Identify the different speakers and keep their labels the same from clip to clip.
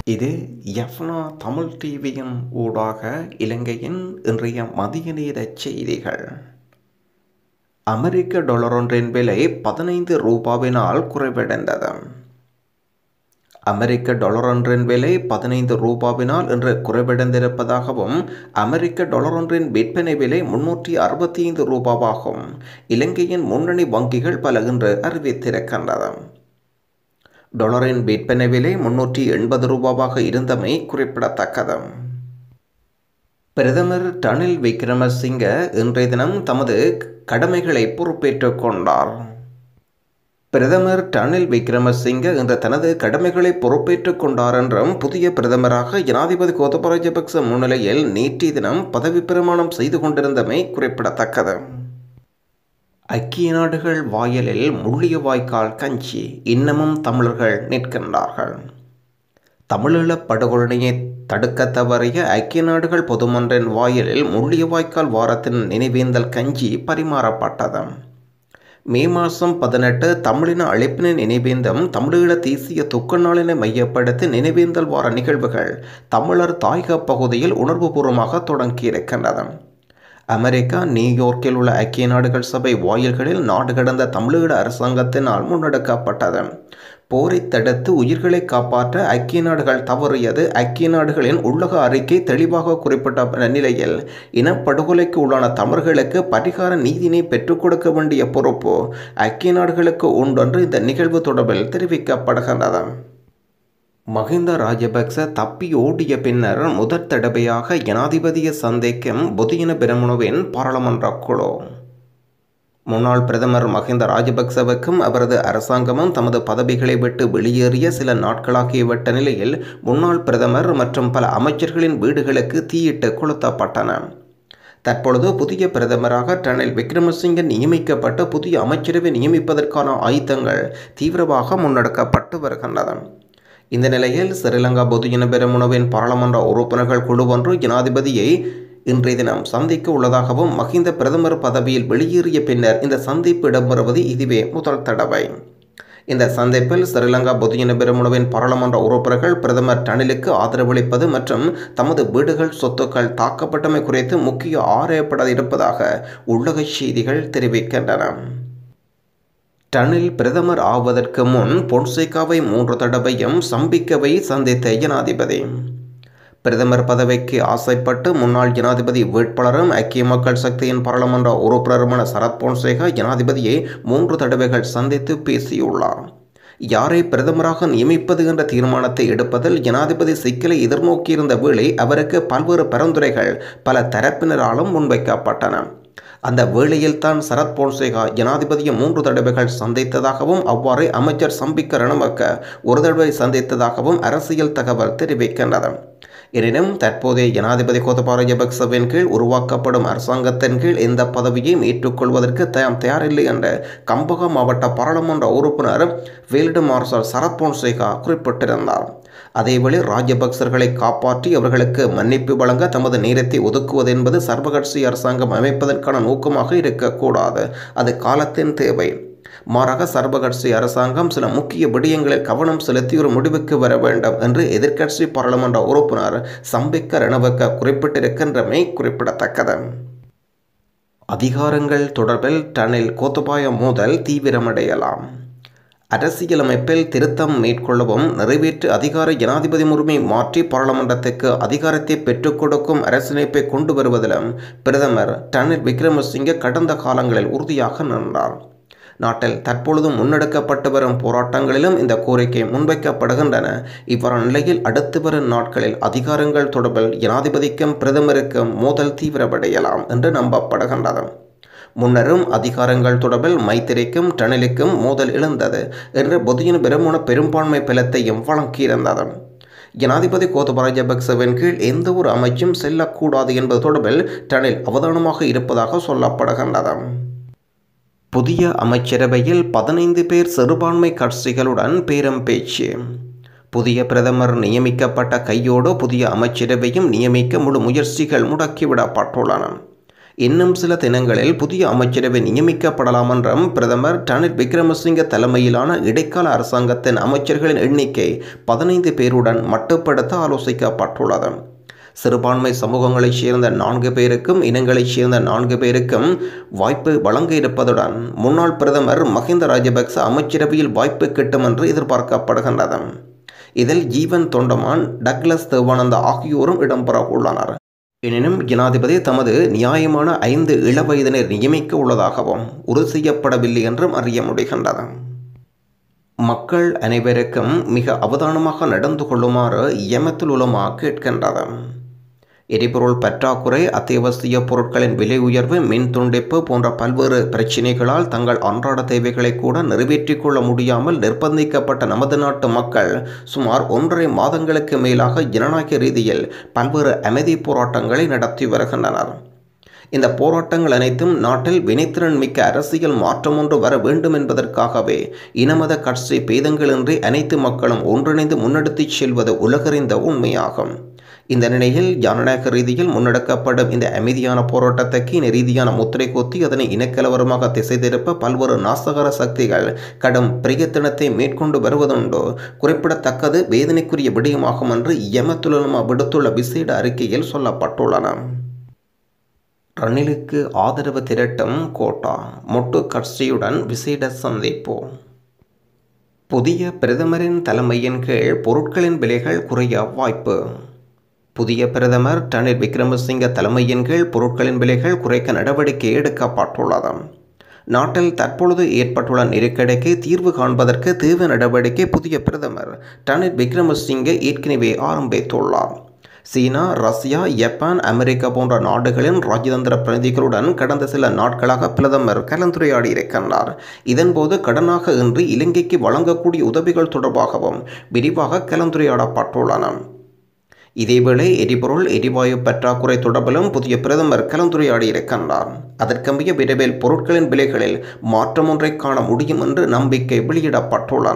Speaker 1: இது யஃப்னா தமிழ் டிவியின் ஊடாக இலங்கையின் இன்றைய மதிய நேர செய்திகள் அமெரிக்க டொலரொன்றின் விலை பதினைந்து ரூபாவினால் குறைவடைந்தது அமெரிக்க டொலரொன்றின் விலை பதினைந்து ரூபாவினால் இன்று குறைவடைந்திருப்பதாகவும் அமெரிக்க டொலரொன்றின் விற்பனை விலை முன்னூற்றி அறுபத்தி ஐந்து ரூபாவாகும் இலங்கையின் முன்னணி வங்கிகள் பல இன்று அறிவித்திருக்கின்றன டொலரின் விற்பனை விலை முன்னூற்றி எண்பது ரூபாவாக இருந்தமை குறிப்பிடத்தக்கது பிரதமர் ரணில் விக்ரமசிங்க இன்றைய தினம் தமது கடமைகளை பொறுப்பேற்றுக் கொண்டார் பிரதமர் ரணில் விக்ரமசிங்க இன்று தனது கடமைகளை பொறுப்பேற்றுக் கொண்டார் என்றும் புதிய பிரதமராக ஜனாதிபதி கோத்தபய ராஜபக்ச முன்னிலையில் நேற்றைய தினம் பதவி பிரமாணம் செய்து கொண்டிருந்தமை குறிப்பிடத்தக்கது ஐக்கிய நாடுகள் வாயிலில் முள்ளிய வாய்க்கால் கஞ்சி இன்னமும் தமிழர்கள் நிற்கின்றார்கள் தமிழீழ படுகொலையை தடுக்க தவறிய ஐக்கிய நாடுகள் பொதுமன்றின் வாயிலில் முள்ளிய வாய்க்கால் வாரத்தின் நினைவேந்தல் கஞ்சி பரிமாறப்பட்டது மே மாதம் பதினெட்டு தமிழின அழைப்பின நினைவேந்தம் தமிழீழ தேசிய துக்க நாளினை மையப்படுத்தி நினைவேந்தல் வார நிகழ்வுகள் தமிழர் தாயக பகுதியில் உணர்வுபூர்வமாக தொடங்கியிருக்கின்றன அமெரிக்கா நியூயார்க்கில் உள்ள ஐக்கிய நாடுகள் சபை வாயில்களில் நாடு கடந்த தமிழீழ அரசாங்கத்தினால் முன்னெடுக்கப்பட்டது போரை தடுத்து உயிர்களை காப்பாற்ற ஐக்கிய நாடுகள் தவறியது ஐக்கிய நாடுகளின் உள்ளக அறிக்கை தெளிவாக குறிப்பிட்ட நிலையில் இனப்படுகொலைக்கு உள்ளான தமிழர்களுக்கு பரிகார நீதினை பெற்றுக் கொடுக்க வேண்டிய பொறுப்பு ஐக்கிய நாடுகளுக்கு உண்டென்று இந்த நிகழ்வு தொடர்பில் தெரிவிக்கப்படுகின்றது மஹிந்த ராஜபக்ச தப்பி ஓடிய பின்னர் முதற் தடவையாக ஜனாதிபதியை சந்திக்கும் பொதியன பிரமுனுவின் பாராளுமன்ற குழு முன்னாள் பிரதமர் மஹிந்த ராஜபக்சவுக்கும் அவரது அரசாங்கமும் தமது பதவிகளை விட்டு வெளியேறிய சில நாட்களாகிவிட்ட நிலையில் முன்னாள் பிரதமர் மற்றும் பல அமைச்சர்களின் வீடுகளுக்கு தீயிட்டு கொளுத்தப்பட்டன தற்பொழுது புதிய பிரதமராக ரணில் விக்ரமசிங்க நியமிக்கப்பட்ட புதிய அமைச்சரவை நியமிப்பதற்கான ஆயுதங்கள் தீவிரமாக முன்னெடுக்கப்பட்டு வருகின்றன இந்த நிலையில் ஸ்ரீலங்கா பொதுஜன பெருமுனவின் பாராளுமன்ற உறுப்பினர்கள் குழு ஒன்று ஜனாதிபதியை இன்றைய தினம் சந்திக்க உள்ளதாகவும் மஹிந்த பிரதமர் பதவியில் வெளியேறிய பின்னர் இந்த சந்திப்பு இடம்பெறுவது இதுவே முதல் தடவை இந்த சந்திப்பில் ஸ்ரீலங்கா பொதுஜன பெருமுனவின் பாராளுமன்ற உறுப்பினர்கள் பிரதமர் ரணிலுக்கு ஆதரவளிப்பது மற்றும் தமது வீடுகள் சொத்துக்கள் தாக்கப்பட்டமை குறித்து முக்கிய ஆராயப்பட இருப்பதாக உள்ளக செய்திகள் தெரிவிக்கின்றன ரணில் பிரதமர் ஆவதற்கு முன் பொன்சேகாவை மூன்று தடவையும் சம்பிக்கவை சந்தித்த ஜனாதிபதி பிரதமர் பதவிக்கு ஆசைப்பட்டு முன்னாள் ஜனாதிபதி வேட்பாளரும் ஐக்கிய மக்கள் சக்தியின் பாராளுமன்ற உறுப்பினருமான சரத் பொன்சேகா ஜனாதிபதியை மூன்று தடவைகள் சந்தித்து பேசியுள்ளார் யாரை பிரதமராக நியமிப்பது என்ற தீர்மானத்தை எடுப்பதில் ஜனாதிபதி சிக்கலை எதிர்நோக்கியிருந்த வேளை அவருக்கு பல்வேறு பரிந்துரைகள் பல தரப்பினராலும் முன்வைக்கப்பட்டன அந்த வேளையில் தான் சரத் போன்சேகா ஜனாதிபதியை மூன்று தடவைகள் சந்தித்ததாகவும் அவ்வாறு அமைச்சர் சம்பிக்க ரணமக்க ஒரு தடவை சந்தித்ததாகவும் அரசியல் தகவல் தெரிவிக்கின்றது எனினும் தற்போதைய ஜனாதிபதி கோத்தபாய ராஜபக்சவின் கீழ் உருவாக்கப்படும் அரசாங்கத்தின் கீழ் இந்த பதவியையும் ஏற்றுக்கொள்வதற்கு தாம் தயாரில்லை என்ற கம்பக மாவட்ட பாராளுமன்ற உறுப்பினர் வேல்டு மார்ஷல் சரத் போன்சேகா குறிப்பிட்டிருந்தார் அதேவேளை ராஜபக்சர்களை காப்பாற்றி அவர்களுக்கு மன்னிப்பு வழங்க தமது நேரத்தை ஒதுக்குவது என்பது சர்வகட்சி அரசாங்கம் அமைப்பதற்கான நோக்கமாக இருக்கக்கூடாது அது காலத்தின் தேவை மாறாக சர்வகட்சி அரசாங்கம் சில முக்கிய விடயங்களில் கவனம் செலுத்தி ஒரு முடிவுக்கு வர வேண்டும் என்று எதிர்க்கட்சி பாராளுமன்ற உறுப்பினர் சம்பிக்க ரணவக்க குறிப்பிட்டிருக்கின்றமை குறிப்பிடத்தக்கது அதிகாரங்கள் தொடர்பில் டனில் கோத்தபாய மோதல் தீவிரமடையலாம் அரசியலமைப்பில் திருத்தம் மேற்கொள்ளவும் நிறைவேற்று அதிகார ஜனாதிபதி முறைமை மாற்றி பாராளுமன்றத்துக்கு அதிகாரத்தை பெற்றுக் கொடுக்கும் அரசியலமைப்பை கொண்டு வருவதிலும் பிரதமர் டனில் விக்ரமசிங்க கடந்த காலங்களில் உறுதியாக நின்றார் நாட்டில் தற்பொழுது முன்னெடுக்கப்பட்டு வரும் போராட்டங்களிலும் இந்த கோரிக்கை முன்வைக்கப்படுகின்றன இவ்வாறான நிலையில் அடுத்து வரும் நாட்களில் அதிகாரங்கள் தொடர்பில் ஜனாதிபதிக்கும் பிரதமருக்கும் மோதல் தீவிரமடையலாம் என்று நம்பப்படுகின்றது முன்னரும் அதிகாரங்கள் தொடர்பில் மைத்திரிக்கும் டனலுக்கும் மோதல் எழுந்தது என்று பொதுஜன பெருமான பெரும்பான்மை பலத்தையும் வழங்கியிருந்தது ஜனாதிபதி கோத்தபய ராஜபக்சவின் கீழ் எந்த ஒரு அமைச்சும் செல்லக்கூடாது என்பது தொடர்பில் டனில் அவதானமாக இருப்பதாக சொல்லப்படுகின்றது புதிய அமைச்சரவையில் பதினைந்து பேர் சிறுபான்மை கட்சிகளுடன் பேரம் பேச்சு புதிய பிரதமர் நியமிக்கப்பட்ட கையோடு புதிய அமைச்சரவையும் நியமிக்க முழு முயற்சிகள் முடக்கிவிடப்பட்டுள்ளன இன்னும் சில தினங்களில் புதிய அமைச்சரவை நியமிக்கப்படலாம் என்றும் பிரதமர் ரணில் விக்ரமசிங்க தலைமையிலான இடைக்கால அரசாங்கத்தின் அமைச்சர்களின் எண்ணிக்கை பதினைந்து பேருடன் மட்டுப்படுத்த ஆலோசிக்கப்பட்டுள்ளது சிறுபான்மை சமூகங்களைச் சேர்ந்த நான்கு பேருக்கும் இனங்களைச் சேர்ந்த நான்கு பேருக்கும் வாய்ப்பு வழங்க இருப்பதுடன் முன்னாள் பிரதமர் மஹிந்த ராஜபக்ச அமைச்சரவையில் வாய்ப்பு கிட்டும் என்று எதிர்பார்க்கப்படுகின்றது இதில் ஜீவன் தொண்டமான் டக்ளஸ் தேவானந்தா ஆகியோரும் இடம்பெற உள்ளனர் எனினும் ஜனாதிபதி தமது நியாயமான ஐந்து இளவயதினர் நியமிக்க உள்ளதாகவும் உறுதி செய்யப்படவில்லை என்றும் அறிய முடிகின்றது மக்கள் அனைவருக்கும் மிக அவதானமாக நடந்து கொள்ளுமாறு யமத்துல் உலமா கேட்கின்றது எரிபொருள் பற்றாக்குறை அத்தியாவசிய பொருட்களின் விலை உயர்வு மின் துண்டிப்பு போன்ற பல்வேறு பிரச்சினைகளால் தங்கள் அன்றாட தேவைகளை கூட நிறைவேற்றிக் கொள்ள முடியாமல் நிர்பந்திக்கப்பட்ட நமது நாட்டு மக்கள் சுமார் ஒன்றரை மாதங்களுக்கு மேலாக ஜனநாயக ரீதியில் பல்வேறு அமைதி போராட்டங்களை நடத்தி வருகின்றனர் இந்த போராட்டங்கள் அனைத்தும் நாட்டில் வினைத்திறன் மிக்க அரசியல் மாற்றம் ஒன்று வர வேண்டும் என்பதற்காகவே இனமத கட்சி பேதங்களின்றி அனைத்து மக்களும் ஒன்றிணைந்து முன்னெடுத்துச் செல்வது உலகறிந்த உண்மையாகும் இந்த நிலையில் ஜனநாயக ரீதியில் முன்னெடுக்கப்படும் இந்த அமைதியான போராட்டத்துக்கு இன ரீதியான முத்திரை கொத்தி அதனை இனக்கலவரமாக திசை திருப்ப பல்வேறு நாசகர சக்திகள் கடும் பிரியத்தனத்தை மேற்கொண்டு வருவதுண்டு குறிப்பிடத்தக்கது வேதனைக்குரிய விடயமாகும் என்று யமத்துலமா விடுத்துள்ள விசேட அறிக்கையில் சொல்லப்பட்டுள்ளன ரணிலுக்கு ஆதரவு திரட்டும் கோட்டா மொட்டு கட்சியுடன் விசேட சந்திப்பு புதிய பிரதமரின் தலைமையின் கீழ் பொருட்களின் விலைகள் குறைய வாய்ப்பு புதிய பிரதமர் ரணில் விக்ரமசிங்க தலைமையின் கீழ் பொருட்களின் விலைகள் குறைக்க நடவடிக்கை எடுக்கப்பட்டுள்ளது நாட்டில் தற்பொழுது ஏற்பட்டுள்ள நெருக்கடிக்கு தீர்வு காண்பதற்கு தீவிர நடவடிக்கை புதிய பிரதமர் ரணில் விக்ரமசிங்க ஏற்கனவே ஆரம்பித்துள்ளார் சீனா ரஷ்யா ஜப்பான் அமெரிக்கா போன்ற நாடுகளின் ராஜதந்திர பிரதிகளுடன் கடந்த சில நாட்களாக பிரதமர் கலந்துரையாடி இருக்கின்றார் இதன்போது கடனாக இன்றி இலங்கைக்கு வழங்கக்கூடிய உதவிகள் தொடர்பாகவும் விரிவாக கலந்துரையாடப்பட்டுள்ளன இதேவேளை எரிபொருள் எரிவாயு பற்றாக்குறை தொடர்பிலும் புதிய பிரதமர் கலந்துரையாடி இருக்கின்றார் அதற்கமைய விரைவில் பொருட்களின் விலைகளில் மாற்றம் ஒன்றை காண முடியும் என்று நம்பிக்கை வெளியிடப்பட்டுள்ளன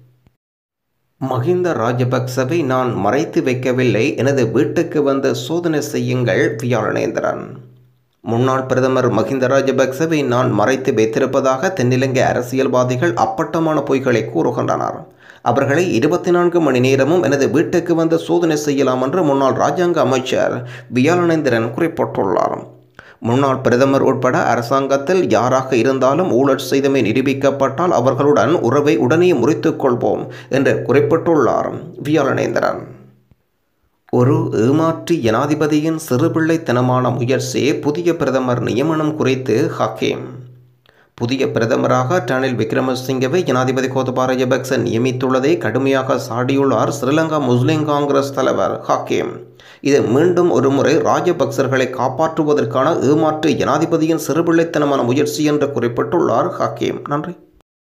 Speaker 1: மஹிந்த ராஜபக்சவை நான் மறைத்து வைக்கவில்லை எனது வீட்டுக்கு வந்து சோதனை செய்யுங்கள் வியாழனேந்திரன் முன்னாள் பிரதமர் மஹிந்த ராஜபக்சவை நான் மறைத்து வைத்திருப்பதாக தென்னிலங்கை அரசியல்வாதிகள் அப்பட்டமான பொய்களை கூறுகின்றனர் அவர்களை இருபத்தி நான்கு மணி நேரமும் எனது வீட்டுக்கு வந்து சோதனை செய்யலாம் என்று முன்னாள் ராஜாங்க அமைச்சர் வியாழனேந்திரன் குறிப்பிட்டுள்ளார் முன்னாள் பிரதமர் உட்பட அரசாங்கத்தில் யாராக இருந்தாலும் ஊழல் செய்தமை நிரூபிக்கப்பட்டால் அவர்களுடன் உறவை உடனே முறித்துக் கொள்வோம் என்று குறிப்பிட்டுள்ளார் வியாழனேந்திரன் ஒரு ஏமாற்றி ஜனாதிபதியின் சிறுபிள்ளைத்தனமான முயற்சி புதிய பிரதமர் நியமனம் குறித்து ஹக்கீம் புதிய பிரதமராக ரணில் விக்ரமசிங்கவை ஜனாதிபதி கோத்தபாய ராஜபக்ச நியமித்துள்ளதை கடுமையாக சாடியுள்ளார் ஸ்ரீலங்கா முஸ்லிம் காங்கிரஸ் தலைவர் ஹக்கீம் இது மீண்டும் ஒருமுறை ராஜபக்சர்களை காப்பாற்றுவதற்கான ஏமாற்று ஜனாதிபதியின் சிறுபிள்ளைத்தனமான முயற்சி என்று குறிப்பிட்டுள்ளார் ஹக்கீம் நன்றி